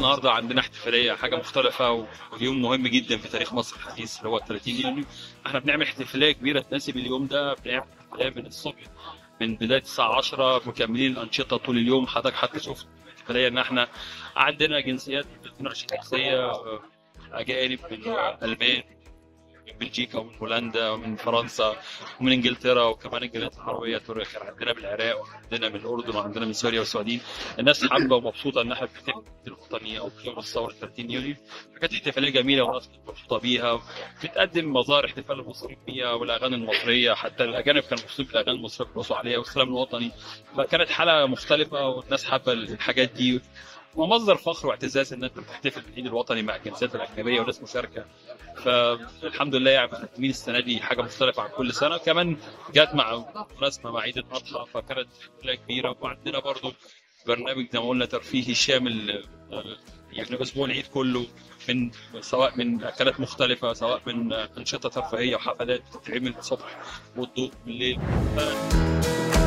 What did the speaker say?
النهارده عندنا احتفاليه حاجه مختلفه ويوم مهم جدا في تاريخ مصر الحديث اللي هو 30 يونيو احنا بنعمل احتفاليه كبيره تناسب اليوم ده بنعمل احتفاليه من الصبح من بدايه الساعه 10 مكملين الانشطه طول اليوم حضرتك حتى شفت الاحتفاليه ان احنا عندنا جنسيات 22 جنسيه اجانب من المان من بلجيكا ومن هولندا ومن فرنسا ومن انجلترا وكمان الجاليات العربيه تركيا كان عندنا من العراق وعندنا من الاردن وعندنا من سوريا والسعوديه الناس حابه ومبسوطه ان احنا بنحتفل الوطنيه او في يوم الثوره 30 يونيو فكانت احتفاليه جميله والناس كانت مبسوطه بيها بتقدم مظاهر احتفال المصريين بيها والاغاني المصريه حتى الاجانب كانوا مبسوطين بالاغاني المصريه بيرقصوا عليها والسلام الوطني فكانت حاله مختلفه والناس حابه الحاجات دي ومصدر فخر واعتزاز ان انت بتحتفل بالعيد الوطني مع الجنسيات الاجنبيه وناس مشاركه فالحمد لله يعني مقدمين السنه دي حاجه مختلفه عن كل سنه كمان جت مع مناسبه مع عيد الاضحى فكانت حفله كبيره وعندنا برضو برنامج زي ما قلنا ترفيهي شامل يعني اسبوع العيد كله من سواء من اكلات مختلفه سواء من انشطه ترفيهيه وحفلات بتتعمل الصبح والضوء بالليل